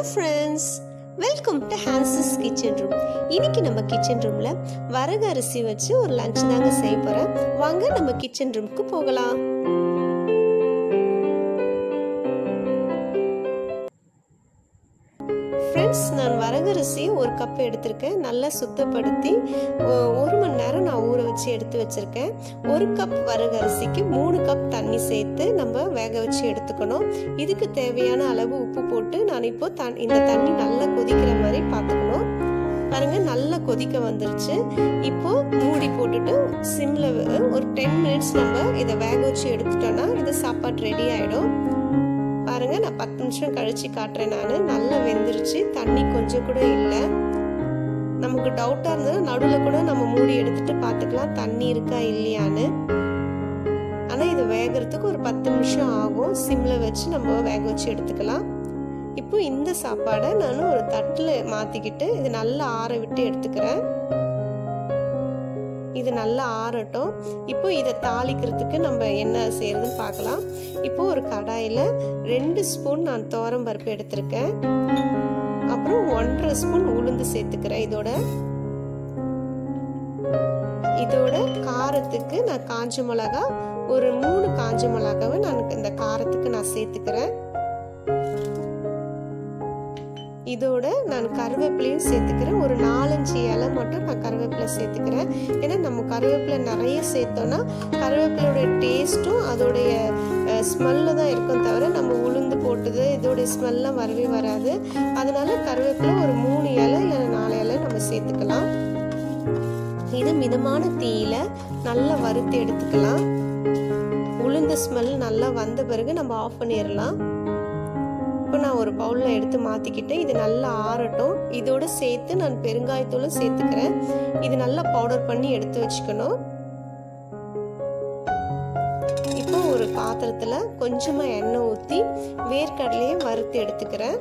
friends welcome to ஹான்சஸ் kitchen room இன்னைக்கு நம்ம கிச்சன் ரூம்ல வரகு அரிசி வச்சு ஒரு லஞ்ச் தாங்க செய்ய போறேன் வாங்க நம்ம கிச்சன் ரூமுக்கு போகலாம் ஃப்ரெண்ட்ஸ் நான் வரகரிசி ஒரு கப் எடுத்திருக்கேன் நல்லா சுத்தப்படுத்தி ஒ- ஒரு மணி நேரம் நான் ஊற வச்சு எடுத்து வச்சிருக்கேன் ஒரு கப் வரகரிசிக்கு மூணு கப் தண்ணி சேர்த்து நம்ம வேக வச்சு எடுத்துக்கணும் இதுக்கு தேவையான அளவு உப்பு போட்டு நான் இப்போ தன் இந்த தண்ணி நல்லா கொதிக்கிற மாதிரி பார்த்துக்கணும் பாருங்க நல்லா கொதிக்க வந்துருச்சு இப்போ மூடி போட்டுட்டு சிம்ல ஒரு டென் மினிட்ஸ் நம்ம இதை வேக வச்சு எடுத்துட்டோம்னா இது சாப்பாடு ரெடி ஆயிடும் பாருங்க நான் பத்து நிமிஷம் கழிச்சு காட்டுறேன் நான் நல்லா வெந்துருச்சு தண்ணி கொஞ்சம் கூட இல்லை நமக்கு டவுட்டா இருந்ததுன்னா நடுவில் கூட நம்ம மூடி எடுத்துட்டு பார்த்துக்கலாம் தண்ணி இருக்கா இல்லையான்னு ஆனா இது வேகிறதுக்கு ஒரு பத்து நிமிஷம் ஆகும் சிம்ல வச்சு நம்ம வேக வச்சு எடுத்துக்கலாம் இப்போ இந்த சாப்பாடை நான் ஒரு தட்டில் மாத்திக்கிட்டு இது நல்லா ஆற விட்டு எடுத்துக்கிறேன் இது நல்லா ஆறட்டும் இப்போ இதை தாளிக்கிறதுக்கு நம்ம என்ன செய்யறதுன்னு பார்க்கலாம் இப்போ ஒரு கடாயில் ரெண்டு ஸ்பூன் நான் துவரம் பருப்பு எடுத்திருக்கேன் அப்புறம் ஒன்றரை ஸ்பூன் உளுந்து சேர்த்துக்கிறேன் இதோட இதோட காரத்துக்கு நான் காஞ்ச மிளகா ஒரு மூணு காஞ்ச மிளகாவை நான் இந்த காரத்துக்கு நான் சேர்த்துக்கிறேன் இதோட நான் கருவேப்பிலையும் சேர்த்துக்கிறேன் ஒரு நாலஞ்சு இலை மட்டும் நான் கருவேப்பிலை சேர்த்துக்கிறேன் ஏன்னா நம்ம கருவேப்பிலை நிறைய சேர்த்தோன்னா கருவேப்பிலையோட டேஸ்ட்டும் அதோடைய ஸ்மெல்லு தான் இருக்கும் தவிர நம்ம உளுந்து போட்டது இதோடைய ஸ்மெல்லாம் வரவே வராது அதனால கருவேப்பிலை ஒரு மூணு இலை இல்லை நாலு இலை நம்ம சேர்த்துக்கலாம் இது மிதமான தீயில நல்லா வறுத்து எடுத்துக்கலாம் உளுந்த ஸ்மெல் நல்லா வந்த பிறகு நம்ம ஆஃப் பண்ணிடலாம் இப்போ நான் ஒரு பவுலில் எடுத்து மாற்றிக்கிட்டேன் இது நல்லா ஆறட்டும் இதோட சேர்த்து நான் பெருங்காயத்தூளும் சேர்த்துக்கிறேன் இது நல்லா பவுடர் பண்ணி எடுத்து வச்சுக்கணும் இப்போ ஒரு பாத்திரத்தில் கொஞ்சமாக எண்ணெய் ஊற்றி வேர்க்கடலையும் வறுத்து எடுத்துக்கிறேன்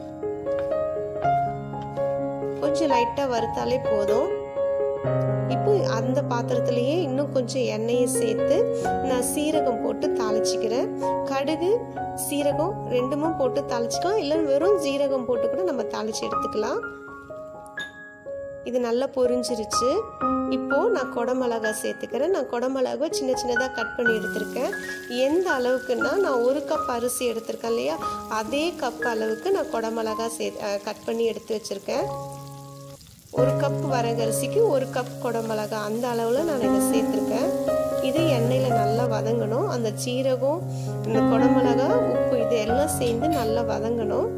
கொஞ்சம் லைட்டாக வறுத்தாலே போதும் இப்போ அந்த பாத்திரத்திலேயே இன்னும் கொஞ்சம் எண்ணெயை சேர்த்து நான் சீரகம் போட்டு தாளிச்சுக்கிறேன் கடுகு சீரகம் ரெண்டுமே போட்டு தாளிச்சுக்கலாம் இல்லை வெறும் சீரகம் போட்டு கூட நம்ம தாளிச்சு எடுத்துக்கலாம் இது நல்லா பொரிஞ்சிருச்சு இப்போ நான் குடமிளகா சேர்த்துக்கிறேன் நான் குடமிளகா சின்ன சின்னதாக கட் பண்ணி எடுத்திருக்கேன் எந்த அளவுக்குன்னா நான் ஒரு கப் அரிசி எடுத்திருக்கேன் இல்லையா அதே கப் அளவுக்கு நான் குடமிளகா சே கட் பண்ணி எடுத்து வச்சுருக்கேன் ஒரு கப் வரகரிசிக்கு ஒரு கப் குடமிளகா அந்த அளவில் நான் இதை சேர்த்துருக்கேன் இது எண்ணெயில் நல்லா வதங்கணும் அந்த சீரகம் இந்த குடமிளகா உப்பு இது எல்லாம் சேர்ந்து நல்லா வதங்கணும்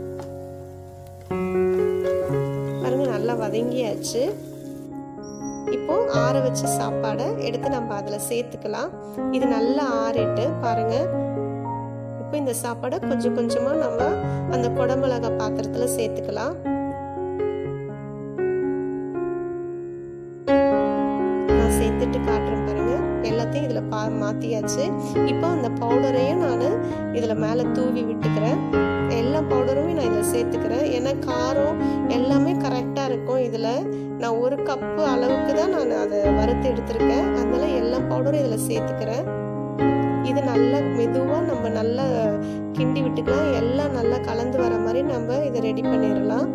பாருங்க நல்லா வதங்கியாச்சு இப்போ ஆற வச்ச சாப்பாடை எடுத்து நம்ம அதில் சேர்த்துக்கலாம் இது நல்லா ஆறிட்டு பாருங்க இப்போ இந்த சாப்பாடை கொஞ்சம் கொஞ்சமாக நம்ம அந்த குடமிளகா பாத்திரத்தில் சேர்த்துக்கலாம் நான் சேர்த்துட்டு காட்டுறேன் பாருங்க எல்லாத்தையும் இதில் பா மாற்றியாச்சு இப்போ அந்த பவுடரையும் நான் இதில் மேலே தூவி விட்டுக்கிறேன் எல்லா பவுடருமே நான் இதில் சேர்த்துக்கிறேன் ஏன்னா காரம் எல்லாமே கரெக்டாக இருக்கும் இதில் நான் ஒரு கப்பு அளவுக்கு தான் நான் அதை வறுத்து எடுத்திருக்கேன் அதனால எல்லா பவுடரும் இதில் சேர்த்துக்கிறேன் இது நல்லா மெதுவாக நம்ம நல்லா கிண்டி விட்டுக்கலாம் எல்லாம் நல்லா கலந்து வர மாதிரி நம்ம இதை ரெடி பண்ணிடலாம்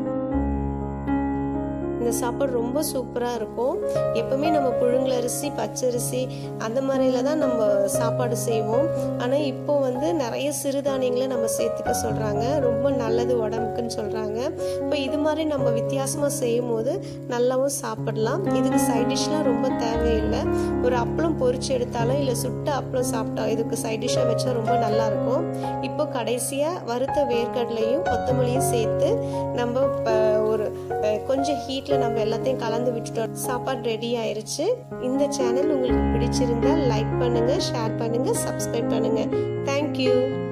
இந்த சாப்பாடு ரொம்ப சூப்பராக இருக்கும் எப்பவுமே நம்ம புழுங்கல் அரிசி பச்சரிசி அந்த மாதிரில தான் நம்ம சாப்பாடு செய்வோம் ஆனால் இப்போ வந்து நிறைய சிறுதானியங்களை நம்ம சேர்த்துக்க சொல்கிறாங்க ரொம்ப நல்லது உடம்புக்குன்னு சொல்கிறாங்க இப்போ இது மாதிரி நம்ம வித்தியாசமாக செய்யும் போது நல்லாவும் சாப்பிடலாம் இதுக்கு சைட் டிஷ்லாம் ரொம்ப தேவையில்லை ஒரு அப்பளம் பொரிச்சு எடுத்தாலும் இல்லை சுட்ட அப்பளம் சாப்பிட்டா இதுக்கு சைட் டிஷ்ஷாக வச்சா ரொம்ப நல்லா இருக்கும் இப்போ கடைசியாக வறுத்த வேர்க்கடலையும் கொத்தமல்லியும் சேர்த்து நம்ம ஒரு கொஞ்சம் ஹீட்டில் நம்ம எல்லாத்தையும் கலந்து விட்டுட்டோம் சாப்பாடு ரெடி ஆயிருச்சு இந்த சேனல் உங்களுக்கு பிடிச்சிருந்தா லைக் பண்ணுங்க ஷேர் பண்ணுங்க சப்ஸ்கிரைப் பண்ணுங்க தேங்க்யூ